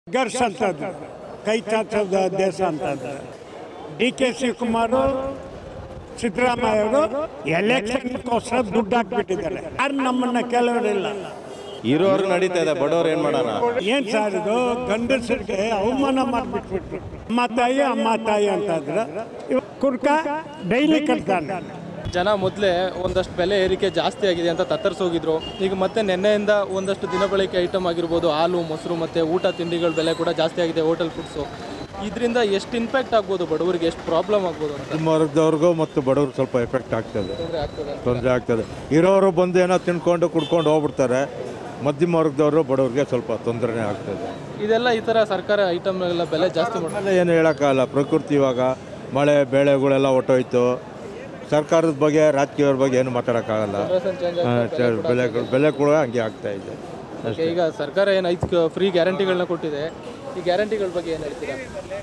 ಗರ್ಸ್ ಅಂತದ್ದು ಕೈ ಚಾಚೋದ ದೇಶ ಅಂತದ್ದು ಡಿ ಕೆ ಶಿವಕುಮಾರು ಸಿದ್ದರಾಮಯ್ಯ ಅವರು ಎಲೆಕ್ಷನ್ಗೋಸ್ಕರ ದುಡ್ಡು ಹಾಕ್ಬಿಟ್ಟಿದ್ದಾರೆ ಯಾರು ನಮ್ಮನ್ನ ಕೆಲವರಿಲ್ಲ ಇರೋರು ನಡೀತಾ ಇದೆ ಬಡವ್ರು ಏನ್ ಮಾಡೋಣ ಏನ್ ಸರ್ ಇದು ಗಂಡಸರಿಗೆ ಅವಮಾನ ಮಾಡಿಬಿಟ್ಬಿಟ್ರು ಅಮ್ಮ ತಾಯಿ ಅಮ್ಮ ತಾಯಿ ಅಂತ ಇದ್ರು ಇವಾಗ ಕುರ್ಕ ಡೈಲಿ ಕಟ್ತಾನೆ ಜನ ಮೊದಲೇ ಒಂದಷ್ಟು ಬೆಲೆ ಏರಿಕೆ ಜಾಸ್ತಿ ಆಗಿದೆ ಅಂತ ತತ್ತರಿಸೋಗಿದ್ರು ಈಗ ಮತ್ತೆ ನಿನ್ನೆಯಿಂದ ಒಂದಷ್ಟು ದಿನಬಳಕೆ ಐಟಮ್ ಆಗಿರ್ಬೋದು ಹಾಲು ಮೊಸರು ಮತ್ತು ಊಟ ತಿಂಡಿಗಳ ಬೆಲೆ ಕೂಡ ಜಾಸ್ತಿ ಆಗಿದೆ ಹೋಟೆಲ್ ಫುಡ್ಸು ಇದರಿಂದ ಎಷ್ಟು ಇಂಪ್ಯಾಕ್ಟ್ ಆಗ್ಬೋದು ಬಡವರಿಗೆ ಎಷ್ಟು ಪ್ರಾಬ್ಲಮ್ ಆಗ್ಬೋದು ಅಂತ ಮಧ್ಯಮ ವರ್ಗದವ್ರಿಗೂ ಮತ್ತು ಬಡವ್ರಿಗೆ ಸ್ವಲ್ಪ ಎಫೆಕ್ಟ್ ಆಗ್ತದೆ ತೊಂದರೆ ಆಗ್ತದೆ ತೊಂದರೆ ಆಗ್ತದೆ ಇರೋರು ಬಂದು ಏನೋ ತಿನ್ಕೊಂಡು ಕುಡ್ಕೊಂಡು ಹೋಗ್ಬಿಡ್ತಾರೆ ಮಧ್ಯಮ ವರ್ಗದವರು ಬಡವ್ರಿಗೆ ಸ್ವಲ್ಪ ತೊಂದರೆನೇ ಆಗ್ತದೆ ಇದೆಲ್ಲ ಈ ಥರ ಸರ್ಕಾರ ಐಟಮ್ ಎಲ್ಲ ಬೆಲೆ ಜಾಸ್ತಿ ಮಾಡ್ತಾರೆ ಆಮೇಲೆ ಏನು ಹೇಳೋಕ್ಕಾಗಲ್ಲ ಪ್ರಕೃತಿ ಇವಾಗ ಮಳೆ ಬೆಳೆಗಳೆಲ್ಲ ಹೊಟ್ಟೋಯ್ತು ಸರ್ಕಾರದ ಬಗ್ಗೆ ರಾಜಕೀಯವ್ರ ಬಗ್ಗೆ ಏನು ಮಾತಾಡೋಕ್ಕಾಗಲ್ಲ ಚೇಂಜ್ ಆ, ಚ- ಬೆಲೆಗಳು ಬೆಲೆ ಕೂಡ ಹಂಗೆ ಆಗ್ತಾ ಇದೆ ಅಷ್ಟೇ ಈಗ ಸರ್ಕಾರ ಏನು ಐದು ಫ್ರೀ ಗ್ಯಾರಂಟಿಗಳನ್ನ ಕೊಟ್ಟಿದೆ ಈ ಗ್ಯಾರಂಟಿಗಳ ಬಗ್ಗೆ ಏನು ಹೇಳ್ತೀರಾ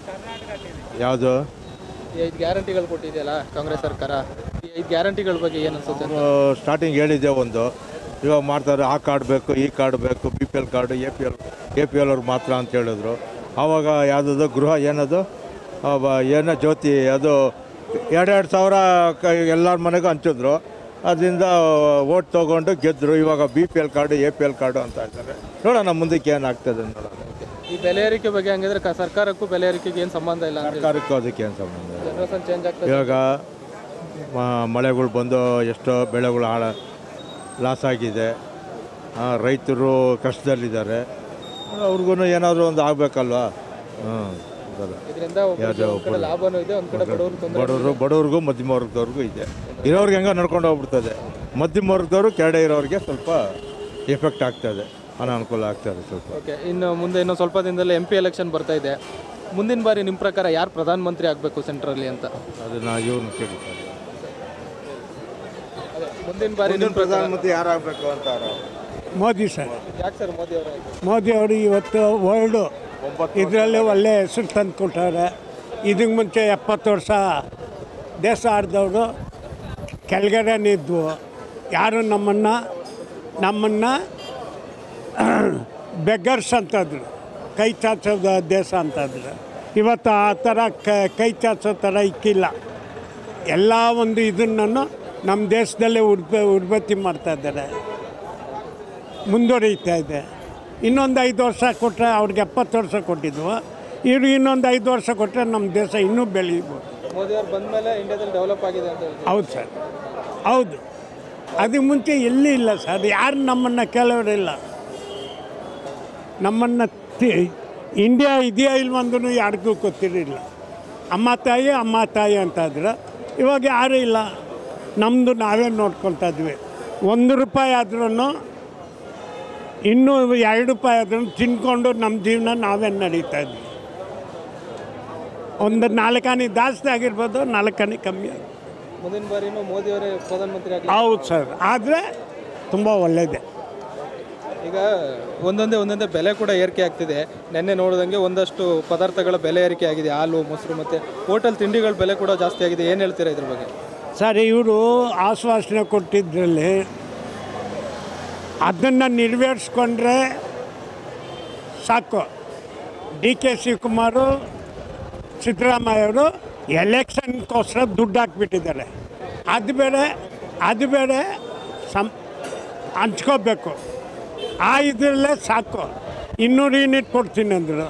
ಯಾವುದು ಈ ಐದು ಗ್ಯಾರಂಟಿಗಳು ಕೊಟ್ಟಿದೆಯಲ್ಲ ಕಾಂಗ್ರೆಸ್ ಸರ್ಕಾರ ಈ ಐದು ಗ್ಯಾರಂಟಿಗಳ ಬಗ್ಗೆ ಏನು ಅನ್ಸುತ್ತೆ ಅಂತ? ಸ್ಟಾರ್ಟಿಂಗ್ ಹೇಳಿದ್ದೆ ಒಂದು ಇವಾಗ ಮಾಡ್ತಾರೆ ಆ ಕಾರ್ಡ್ ಬೇಕು ಈ ಕಾರ್ಡ್ ಬೇಕು B P L card A P L A P L ಅವ್ರು ಮಾತ್ರ ಅಂತ ಹೇಳಿದ್ರು ಆವಾಗ ಯಾವುದದು ಗೃಹ ಏನದು ಅವ ಏನೋ ಜ್ಯೋತಿ ಅದು ಎರಡೆರಡು ಸಾವಿರ ಕ ಎಲ್ಲರ ಮನೆಗೂ ಹಂಚಿದ್ರು ಅದರಿಂದ ಓಟ್ ತೊಗೊಂಡು ಗೆದ್ದರು ಇವಾಗ B P L card A P L card ಅಂತ ಇದ್ದಾರೆ ನೋಡೋಣ ಮುಂದಕ್ಕೆ ಏನಾಗ್ತದೆ ನೋಡೋಣ ಈ ಬೆಲೆ ಏರಿಕೆ ಬಗ್ಗೆ ಹಂಗಿದ್ರೆ ಕ- ಸರ್ಕಾರಕ್ಕೂ ಬೆಲೆ ಏರಿಕೆಗೆ ಏನು ಸಂಬಂಧ ಇಲ್ಲ ಅಂತ ಸರ್ಕಾರಕ್ಕೂ ಅದಕ್ಕೆ ಏನು ಸಂಬಂಧ ಇಲ್ಲ. ಜನರೇಷನ್ ಚೇಂಜ್ ಆಗ್ತದೆ ಇವಾಗ ಮ- ಮಳೆಗಳು ಬಂದು ಎಷ್ಟೋ ಬೆಳೆಗಳು ಹಾಳ ಲಾಸ್ ಆಗಿದೆ ಆ, ರೈತರು ಕಷ್ಟದಲ್ಲಿದ್ದಾರೆ ಅವ್ರಿಗೂ ಏನಾದರೂ ಒಂದು ಆಗಬೇಕಲ್ವಾ ಹ್ಞೂ ಇದರಿಂದ ಒಂದ್ ಕಡೆ ಲಾಭನೂ ಇದೆ ಒಂದ್ ಕಡೆ ಬಡವರು ತೊಂದರೆ ಬಡವರು ಬಡವ್ರಿಗೂ ಮಧ್ಯಮ ವರ್ಗದವ್ರಿಗೂ ಇದೆ ಇರೋರ್ಗೆ ಹೆಂಗೋ ನಡ್ಕೊಂಡು ಹೋಗ್ಬಿಡ್ತದೆ ಮಧ್ಯಮ ವರ್ಗದವರು ಕೆಳಗಡೆ ಇರೋರಿಗೆ ಸ್ವಲ್ಪ ಎಫೆಕ್ಟ್ ಆಗ್ತದೆ ಅನಾನುಕೂಲ ಆಗ್ತದೆ ಸ್ವಲ್ಪ ಓಕೆ ಇನ್ನು ಮುಂದೆ ಇನ್ನು ಸ್ವಲ್ಪ ದಿನದಲ್ಲಿ ಎಂ ಪಿ ಎಲೆಕ್ಷನ್ ಬರ್ತಾ ಇದೆ ಮುಂದಿನ ಬಾರಿ ನಿಮ್ಮ ಪ್ರಕಾರ ಯಾರು ಪ್ರಧಾನಮಂತ್ರಿ ಆಗಬೇಕು ಸೆಂಟ್ರಲ್ಲಿ ಅಂತ ಅದನ್ನು ಇವ್ರನ್ನ ಕೇಳ್ತಾರೆ ಮುಂದಿನ ಬಾರಿ ನಿಮ್ಮ ಪ್ರಕಾರ ಪ್ರಧಾನಮಂತ್ರಿ ಯಾರಾಗಬೇಕು ಅಂತ ಮೋದಿ ಸರ್ ಯಾಕೆ ಸರ್ ಮೋದಿ ಅವರು ಮೋದಿ ಅವರು ಇವತ್ತು ವರ್ಲ್ಡು ಇದರಲ್ಲಿ ಒಳ್ಳೆ ಹೆಸರು ತಂದು ಕೊಟ್ಟವ್ರೆ ಇದಕ್ಕೆ ಮುಂಚೆ ಎಪ್ಪತ್ತು ವರ್ಷ ದೇಶ ಆಡ್ದವರು ಕೆಳಗಡೆ ನಿದ್ವು ಯಾರು ನಮ್ಮನ್ನು ನಮ್ಮನ್ನು ಬೆಗ್ಗರ್ಸ್ ಅಂತಂದ್ರು ಕೈ ಚಾಚೋದ ದೇಶ ಅಂತಂದ್ರು ಇವತ್ತು ಆ ಥರ ಕೈ ಚಾಚೋ ಥರ ಇಕ್ಕಿಲ್ಲ ಎಲ್ಲ ಒಂದು ಇದನ್ನು ನಮ್ಮ ದೇಶದಲ್ಲೇ ಉಡ್ಬ ಉಡ್ಬತ್ತಿ ಮಾಡ್ತಾ ಇದ್ದಾರೆ ಮುಂದುವರಿತಾ ಇದೆ ಇನ್ನೊಂದು ಐದು ವರ್ಷ ಕೊಟ್ಟರೆ ಅವ್ರಿಗೆ ಎಪ್ಪತ್ತು ವರ್ಷ ಕೊಟ್ಟಿದ್ವು ಇವರು ಇನ್ನೊಂದು ಐದು ವರ್ಷ ಕೊಟ್ಟರೆ ನಮ್ಮ ದೇಶ ಇನ್ನೂ ಬೆಳೀಬೋದು ಮೋದಿ ಅವ್ರು ಬಂದ ಮೇಲೆ ಇಂಡಿಯಾದಲ್ಲಿ ಡೆವಲಪ್ ಆಗಿದೆ ಅಂತ ಹೇಳ್ತೀವಿ ಹೌದು ಸರ್ ಹೌದು ಅದಕ್ಕೆ ಮುಂಚೆ ಎಲ್ಲಿ ಇಲ್ಲ ಸರ್ ಯಾರು ನಮ್ಮನ್ನು ಕೇಳೋರಿಲ್ಲ ನಮ್ಮನ್ನು ತಿ ಇಂಡಿಯಾ ಇದೆಯಾ ಇಲ್ವಂದ್ರೂ ಯಾರಿಗೂ ಗೊತ್ತಿರಲಿಲ್ಲ ಅಮ್ಮ ತಾಯಿ ಅಮ್ಮ ತಾಯಿ ಅಂತ ಇದ್ರು ಇವಾಗ ಯಾರೂ ಇಲ್ಲ ನಮ್ಮದು ನಾವೇ ನೋಡ್ಕೊಳ್ತಾ ಇದ್ವಿ ಒಂದು ರೂಪಾಯಿ ಆದ್ರೂ ಇನ್ನೂ ಎರಡು ರೂಪಾಯಿ ಆದ್ರೂ ತಿನ್ಕೊಂಡು ನಮ್ಮ ಜೀವನ ನಾವೇ ನಡೀತಾ ಇದ್ವಿ ಒಂದು ನಾಲ್ಕಾನಿ ಜಾಸ್ತಿ ಆಗಿರ್ಬೋದು ನಾಲ್ಕಾನಿ ಕಮ್ಮಿ ಆಗಿ ಮುಂದಿನ ಬಾರಿನೂ ಮೋದಿ ಅವರೇ ಪ್ರಧಾನಮಂತ್ರಿ ಆಗಲಿ ಹೌದು ಸರ್ ಆದರೆ ತುಂಬ ಒಳ್ಳೆಯದೇ ಈಗ ಒಂದೊಂದೇ ಒಂದೊಂದೇ ಬೆಲೆ ಕೂಡ ಏರಿಕೆ ಆಗ್ತಿದೆ ನಿನ್ನೆ ನೋಡಿದಂಗೆ ಒಂದಷ್ಟು ಪದಾರ್ಥಗಳ ಬೆಲೆ ಏರಿಕೆ ಆಗಿದೆ ಹಾಲು ಮೊಸರು ಮತ್ತು ಹೋಟೆಲ್ ತಿಂಡಿಗಳ ಬೆಲೆ ಕೂಡ ಜಾಸ್ತಿ ಆಗಿದೆ ಏನು ಹೇಳ್ತೀರಾ ಇದ್ರ ಬಗ್ಗೆ ಸರ್ ಇವರು ಆಶ್ವಾಸನೆ ಕೊಟ್ಟಿದ್ರಲ್ಲಿ ಅದನ್ನು ನೆರವೇರಿಸ್ಕೊಂಡ್ರೆ ಸಾಕು ಡಿ ಕೆ ಶಿವಕುಮಾರು ಸಿದ್ದರಾಮಯ್ಯ ಅವರು ಎಲೆಕ್ಷನ್ಗೋಸ್ಕರ ದುಡ್ಡು ಹಾಕ್ಬಿಟ್ಟಿದ್ದಾರೆ ಅದು ಬೇರೆ ಅದು ಬೇರೆ ಸಂ ಹಂಚ್ಕೋಬೇಕು ಆ ಇದರಲ್ಲೇ ಸಾಕು ಇನ್ನೂರು ಯೂನಿಟ್ ಕೊಡ್ತೀನಿ ಅಂದರು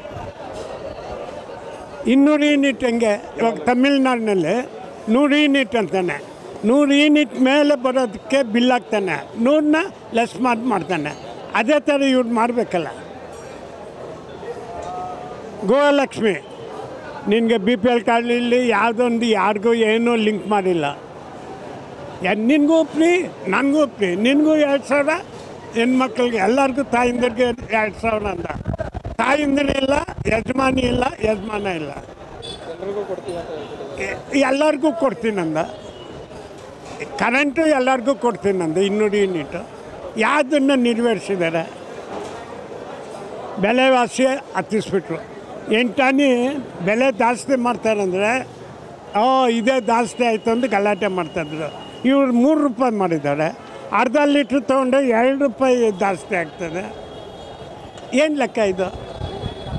ಇನ್ನೂರು ಯೂನಿಟ್ ಹೆಂಗೆ ಇವಾಗ ತಮಿಳ್ನಾಡಿನಲ್ಲಿ ನೂರು ಯೂನಿಟ್ ಅಂತಾನೆ ನೂರು ಯೂನಿಟ್ ಮೇಲೆ ಬರೋದಕ್ಕೆ ಬಿಲ್ ಹಾಕ್ತಾನೆ ನೂರನ್ನ ಲೆಸ್ ಮಾಡಿ ಮಾಡ್ತಾನೆ ಅದೇ ಥರ ಇವ್ರು ಮಾಡಬೇಕಲ್ಲ ಗೋಲಕ್ಷ್ಮಿ ನಿನಗೆ ಬಿ ಪಿ ಎಲ್ ಕಾರ್ಡಲ್ಲಿ ಯಾವುದೊಂದು ಯಾರಿಗೂ ಏನೂ ಲಿಂಕ್ ಮಾಡಿಲ್ಲ ಯಾ- ನಿನಗೂ ಫ್ರೀ ನನಗೂ ಫ್ರೀ ನಿನಗೂ ಎರಡು ಸಾವಿರ ಹೆಣ್ಮಕ್ಳಿಗೆ ಎಲ್ಲರಿಗೂ ತಾಯಿಂದರಿಗೆ ಎರಡು ಸಾವಿರ ಅಂತ ತಾಯಿಂದನೇ ಇಲ್ಲ ಯಜಮಾನಿ ಇಲ್ಲ ಯಜಮಾನ ಇಲ್ಲ ಎಲ್ರಿಗೂ ಕೊಡ್ತೀವಿ ಅಂತ ಹೇಳ್ತಿದ್ದಾರೆ ಎ- ಎಲ್ಲರಿಗೂ ಕೊಡ್ತೀನಂದ ಕರೆಂಟು ಎಲ್ಲರಿಗೂ ಕೊಡ್ತೀನಂದ ಇನ್ನೂರು ಯೂನಿಟು ಯಾವುದನ್ನು ನೆರವೇರಿಸಿದ್ದಾರೆ ಬೆಲೆವಾಸಿ ಹತ್ತಿಸ್ಬಿಟ್ರು ಎಂಟಾನಿ ಬೆಲೆ ಜಾಸ್ತಿ ಮಾಡ್ತಾರಂದರೆ ಓ ಇದೇ ಜಾಸ್ತಿ ಆಯಿತು ಅಂತ ಗಲಾಟೆ ಮಾಡ್ತಾಯಿದ್ರು ಇವ್ರು ಮೂರು ರೂಪಾಯಿ ಮಾಡಿದ್ದಾರೆ ಅರ್ಧ ಲೀಟ್ರ್ ತೊಗೊಂಡ್ರೆ ಎರಡು ರೂಪಾಯಿ ಜಾಸ್ತಿ ಆಗ್ತದೆ ಏನು ಲೆಕ್ಕ ಇದು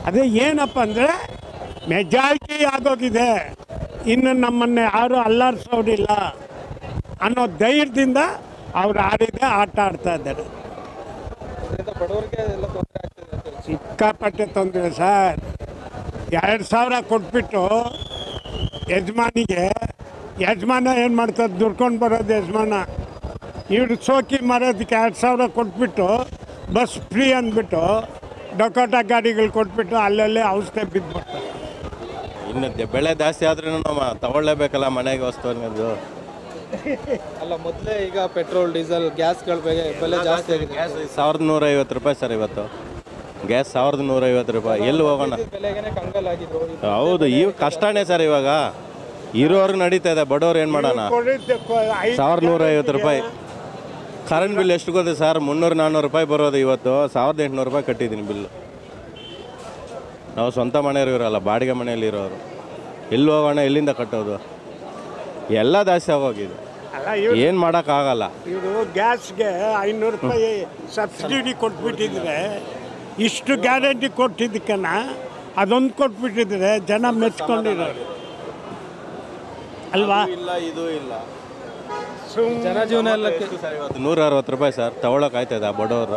ಅದೇ ಏನಪ್ಪ ಅಂದರೆ ಮೆಜಾರಿಟಿ ಆಗೋಗಿದೆ ಇನ್ನು ನಮ್ಮನ್ನು ಯಾರು ಅಲ್ಲಾಡ್ಸೋರಿಲ್ಲ ಅನ್ನೋ ಧೈರ್ಯದಿಂದ ಅವ್ರು ಆಡಿದೆ ಆಟ ಆಡ್ತಾ ಇದ್ದಾರೆ ಇದರಿಂದ ಬಡವರಿಗೆ ಎಲ್ಲ ತೊಂದರೆ ಆಗ್ತಿದೆ ಅಂತ ಹೇಳಿ. ಸಿಕ್ಕಾಪಟ್ಟೆ ತೊಂದರೆ ಸರ್ ಎರಡು ಸಾವಿರ ಕೊಟ್ಬಿಟ್ಟು ಯಜಮಾನಿಗೆ ಯಜಮಾನ ಏನು ಮಾಡ್ತಾರೆ ದುಡ್ಕೊಂಡು ಬರೋದು ಯಜಮಾನ ಇವ್ರು ಸೋಕಿ ಮಾರೋದಕ್ಕೆ ಎರಡು ಸಾವಿರ ಕೊಟ್ಬಿಟ್ಟು ಬಸ್ ಫ್ರೀ ಅಂದ್ಬಿಟ್ಟು ಡೊಕೋಟ ಗಾಡಿಗಳು ಕೊಟ್ಬಿಟ್ಟು ಅಲ್ಲಲ್ಲೇ ಔಷಧಿ ಬಿದ್ದುಬಿಡ್ತಾರೆ ಇನ್ನು ದೆ- ಬೆಳೆ ಜಾಸ್ತಿ ಆದ್ರೂ ನಾವು ತಗೊಳ್ಳೇಬೇಕಲ್ಲ ಮನೆಗೆ ವಸ್ತು ಅನ್ನೋದು ಅಲ್ಲ ಮೊದಲೇ ಈಗ ಪೆಟ್ರೋಲ್ ಡೀಸೆಲ್ ಗ್ಯಾಸ್ಗಳ ಬೆಲೆ ಬೆಲೆ ಜಾಸ್ತಿ ಆಗಿದೆ ಗ್ಯಾಸ್ ಸಾವಿರದ ನೂರೈವತ್ತು ರೂಪಾಯಿ ಸರ್ ಇವತ್ತು ಗ್ಯಾಸ್ ಸಾವಿರದ ನೂರೈವತ್ತು ರೂಪಾಯಿ ಎಲ್ಲಿ ಹೋಗೋಣ ಬೆಲೆಗೆ ಕಂಗಾಲ್ ಆಗಿದ್ರು ಇದು ಹೌದು ಈಗ ಕಷ್ಟನೇ ಸರ್ ಇವಾಗ ಇರೋರ್ಗೆ ನಡೀತಾ ಇದೆ ಬಡವ್ರು ಏನು ಮಾಡೋಣ ಸಾವಿರದ ನೂರೈವತ್ತು ರೂಪಾಯಿ ಕರೆಂಟ್ ಬಿಲ್ ಎಷ್ಟು ಗೊತ್ತೆ ಸರ್ ಮುನ್ನೂರು ನಾನ್ನೂರು ರೂಪಾಯಿ ಬರೋದು ಇವತ್ತು ಸಾವಿರದ ಎಂಟುನೂರು ರೂಪಾಯಿ ಕಟ್ಟಿದ್ದೀನಿ ಬಿಲ್ಲು ನಾವು ಸ್ವಂತ ಮನೆಯವ್ರು ಇರೋಲ್ಲ ಬಾಡಿಗೆ ಮನೆಯಲ್ಲಿ ಇರೋರು ಎಲ್ಲಿ ಹೋಗೋಣ ಎಲ್ಲಿಂದ ಕಟ್ಟೋದು ಎಲ್ಲ ಜಾಸ್ತಿ ಆಗೋಗಿದೆ ಅಲ್ಲ ಇವ್ರು ಏನು ಮಾಡೋಕ್ಕಾಗಲ್ಲ ಇವರು ಗ್ಯಾಸ್ಗೆ ಐನೂರು ರೂಪಾಯಿ ಸಬ್ಸಿಡಿ ಕೊಟ್ಬಿಟ್ಟಿದ್ರೆ ಇಷ್ಟು ಗ್ಯಾರಂಟಿ ಕೊಟ್ಟಿದ್ದಕ್ಕನ ಅದೊಂದು ಕೊಟ್ಬಿಟ್ಟಿದ್ರೆ ಜನ ಮೆಚ್ಕೊಂಡಿರೋರು ಅಲ್ವಾ ಇಲ್ಲ ಇದು ಇಲ್ಲ ಸುಮ್ ಜನಜೀವನ ಎಲ್ಲ ಕೆ- ಸರ್ ಇವತ್ತು ನೂರ ಅರವತ್ತು ರೂಪಾಯಿ ಸರ್ ತಗೊಳಕ್ ಆಯ್ತದ ಬಡವರು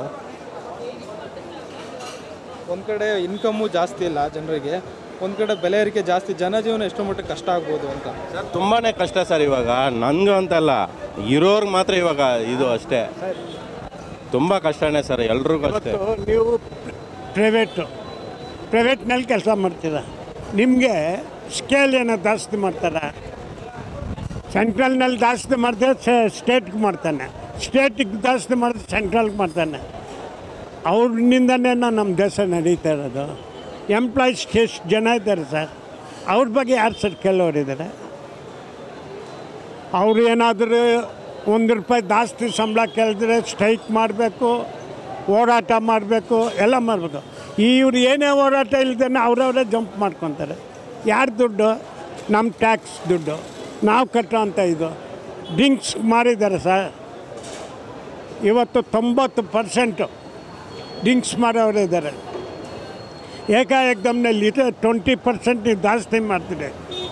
ಒಂದ್ ಕಡೆ ಇನ್ಕಮ್ಮು ಜಾಸ್ತಿ ಇಲ್ಲ ಜನರಿಗೆ ಒಂದ್ ಕಡೆ ಬೆಲೆ ಏರಿಕೆ ಜಾಸ್ತಿ ಜನಜೀವನ ಎಷ್ಟು ಮಟ್ಟಿಗೆ ಕಷ್ಟ ಆಗ್ಬೋದು ಅಂತ ಸರ್ ತುಂಬಾ ಕಷ್ಟ ಸರ್ ಇವಾಗ ನನಗೂ ಅಂತಲ್ಲ ಇರೋರ್ಗೆ ಮಾತ್ರ ಇವಾಗ ಇದು ಅಷ್ಟೇ ತುಂಬ ಕಷ್ಟನೇ ಸರ್ ಎಲ್ರಿಗೂ ಅಷ್ಟೇ ಇವತ್ತು ನೀವು ಪ್ರೈವೇಟು ಪ್ರೈವೇಟ್ನಲ್ಲಿ ಕೆಲಸ ಮಾಡ್ತೀರ ನಿಮಗೆ ಸ್ಕೇಲ್ ಏನೋ ಜಾಸ್ತಿ ಮಾಡ್ತಾರೆ ಸೆಂಟ್ರಲ್ನಲ್ಲಿ ಜಾಸ್ತಿ ಮಾಡಿದ್ರೆ ಸ್ಟೇಟ್ಗೆ ಮಾಡ್ತಾನೆ ಸ್ಟೇಟಿಗೆ ಜಾಸ್ತಿ ಮಾಡಿದ್ರೆ ಸೆಂಟ್ರಲ್ಗೆ ಮಾಡ್ತಾನೆ ಅವ್ರಿಂದನೇ ನಮ್ಮ ದೇಶ ನಡೀತಾ ಇರೋದು ಎಂಪ್ಲಾಯೀಸ್ ಎಷ್ಟು ಜನ ಇದ್ದಾರೆ ಸರ್ ಅವ್ರ ಬಗ್ಗೆ ಯಾರು ಸರ್ ಕೆಲವರಿದ್ದಾರೆ ಅವರು ಏನಾದರೂ ಒಂದು ರೂಪಾಯಿ ಜಾಸ್ತಿ ಸಂಬಳ ಕೇಳಿದ್ರೆ ಸ್ಟ್ರೈಕ್ ಮಾಡಬೇಕು ಹೋರಾಟ ಮಾಡಬೇಕು ಎಲ್ಲ ಮಾಡಬೇಕು ಇವ್ರು ಏನೇ ಹೋರಾಟ ಇಲ್ದೇನೆ ಅವರವರೇ ಜಂಪ್ ಮಾಡ್ಕೊತಾರೆ ಯಾರು ದುಡ್ಡು ನಮ್ಮ ಟ್ಯಾಕ್ಸ್ ದುಡ್ಡು ನಾವು ಕಟ್ಟೋ ಅಂಥ ಇದು ಡ್ರಿಂಕ್ಸ್ ಮಾರಿದ್ದಾರೆ ಸರ್ ಇವತ್ತು ತೊಂಬತ್ತು ಪರ್ಸೆಂಟು ಡ್ರಿಂಕ್ಸ್ ಮಾಡೋರು ಇದ್ದಾರೆ ಏಕಾಏಕದಮ್ನೆ ಲೀಟರ್ ಟ್ವೆಂಟಿ ಪರ್ಸೆಂಟ್ ನೀವು ಜಾಸ್ತಿ ಮಾಡ್ತೀರಿ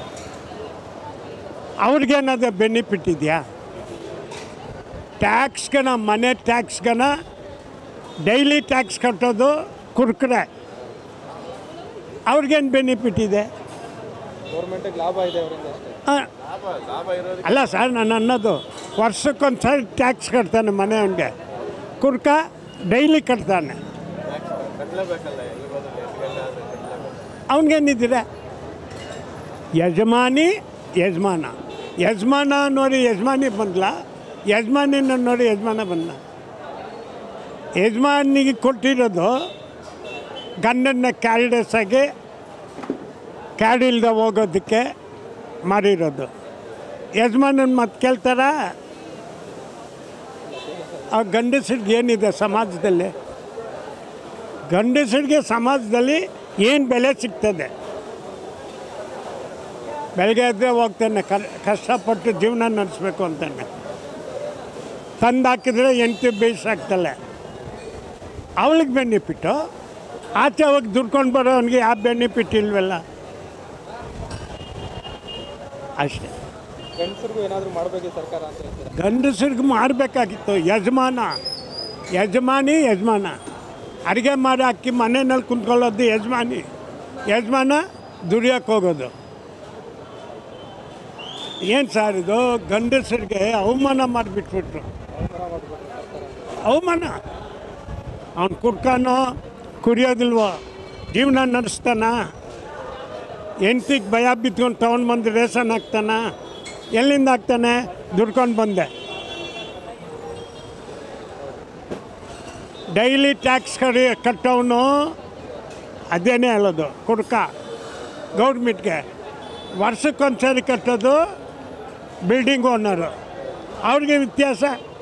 ಅವ್ರಿಗೇನಾದ್ರು ಬೆನಿಫಿಟ್ ಇದೆಯಾ ಟ್ಯಾಕ್ಸ್ಗನ ಮನೆ ಟ್ಯಾಕ್ಸ್ಗನ ಡೈಲಿ ಟ್ಯಾಕ್ಸ್ ಕಟ್ಟೋದು ಕುರ್ಕುರೆ ಅವ್ರಿಗೇನು ಬೆನಿಫಿಟ್ ಇದೆ ಗೌರ್ಮೆಂಟಿಗೆ ಲಾಭ ಇದೆ ಅವರಿಂದ ಅಷ್ಟೇ ಆ, ಅಲ್ಲ ಸರ್ ನಾನು ಅನ್ನೋದು ವರ್ಷಕ್ಕೊಂದು ಸರಿ ಟ್ಯಾಕ್ಸ್ ಕಟ್ತಾನೆ ಮನೆಯವನಿಗೆ ಕುರ್ಕ ಡೈಲಿ ಕಟ್ತಾನೆ ಅವನಿಗೇನಿದ್ದೀರ ಯಜಮಾನಿ ಯಜಮಾನ ಯಜಮಾನ ನೋಡಿ ಯಜಮಾನಿ ಬಂದ್ಲ ಯಜಮಾನಿನ ನೋಡಿ ಯಜಮಾನ ಬಂದ ಯಜಮಾನಿಗೆ ಕೊಟ್ಟಿರೋದು ಗಂಡನ್ನ ಕ್ಯಾರಿಡಸ್ ಆಗಿ ಕ್ಯಾಡಿಲ್ದ ಹೋಗೋದಕ್ಕೆ ಮಾಡಿರೋದು ಯಜಮಾನನ ಮತ್ತೆ ಕೇಳ್ತಾರ ಆ ಗಂಡಸರಿಗೆ ಏನಿದೆ ಸಮಾಜದಲ್ಲಿ ಗಂಡಸರಿಗೆ ಸಮಾಜದಲ್ಲಿ ಏನು ಬೆಲೆ ಸಿಗ್ತದೆ ಬೆಳಗ್ಗೆ ಎದ್ದರೆ ಹೋಗ್ತಾನೆ ಕ- ಕಷ್ಟಪಟ್ಟು ಜೀವನ ನಡೆಸ್ಬೇಕು ಅಂತಾನೆ ತಂದು ಹಾಕಿದ್ರೆ ಎಂಟು ಬೇಯಿಸಾಕ್ತಲ್ಲ ಅವಳಿಗೆ ಬೆನಿಫಿಟ್ಟು ಆಚೆ ಹೋಗಿ ದುಡ್ಕೊಂಡು ಬರೋವನಿಗೆ ಯಾವ ಬೆನಿಫಿಟ್ ಇಲ್ವಲ್ಲ ಅಷ್ಟೇ ಗಂಡಸರಿಗೂ ಏನಾದರೂ ಮಾಡಬೇಕು ಸರ್ಕಾರ ಅಂತ ಹೇಳ್ತೀರಾ ಗಂಡಸರಿಗೆ ಮಾಡಬೇಕಾಗಿತ್ತು ಯಜಮಾನ ಯಜಮಾನಿ ಯಜಮಾನ ಅಡುಗೆ ಮಾಡಿ ಹಾಕಿ ಮನೆಯಲ್ಲಿ ಕುಂತ್ಕೊಳ್ಳೋದು ಯಜಮಾನಿ ಯಜಮಾನ ದುಡಿಯೋಕ್ಕೆ ಹೋಗೋದು ಏನು ಸರ್ ಇದು ಗಂಡಸರಿಗೆ ಅವಮಾನ ಮಾಡಿಬಿಟ್ಬಿಟ್ರು ಅವಮಾನ ಅವ್ನು ಕುಡ್ಕಾನೋ ಕುಡಿಯೋದಿಲ್ವೋ ಜೀವನ ನಡೆಸ್ತಾನ ಹೆಂಡ್ತಿಗೆ ಭಯ ಬಿತ್ಕೊಂಡು ತೊಗೊಂಡು ಬಂದು ರೇಷನ್ ಹಾಕ್ತಾನ ಎಲ್ಲಿಂದ ಹಾಕ್ತಾನೆ ದುಡ್ಕೊಂಡು ಬಂದೆ ಡೈಲಿ ಟ್ಯಾಕ್ಸ್ ಕಡಿ ಕಟ್ಟೋನು ಅದೇನೇ ಹೇಳೋದು ಕುಡ್ಕ ಗೌರ್ಮೆಂಟ್ಗೆ ವರ್ಷಕ್ಕೊಂದು ಸರಿ ಕಟ್ಟೋದು ಬಿಲ್ಡಿಂಗ್ ಓನರು ಅವ್ರಿಗೆ ವ್ಯತ್ಯಾಸ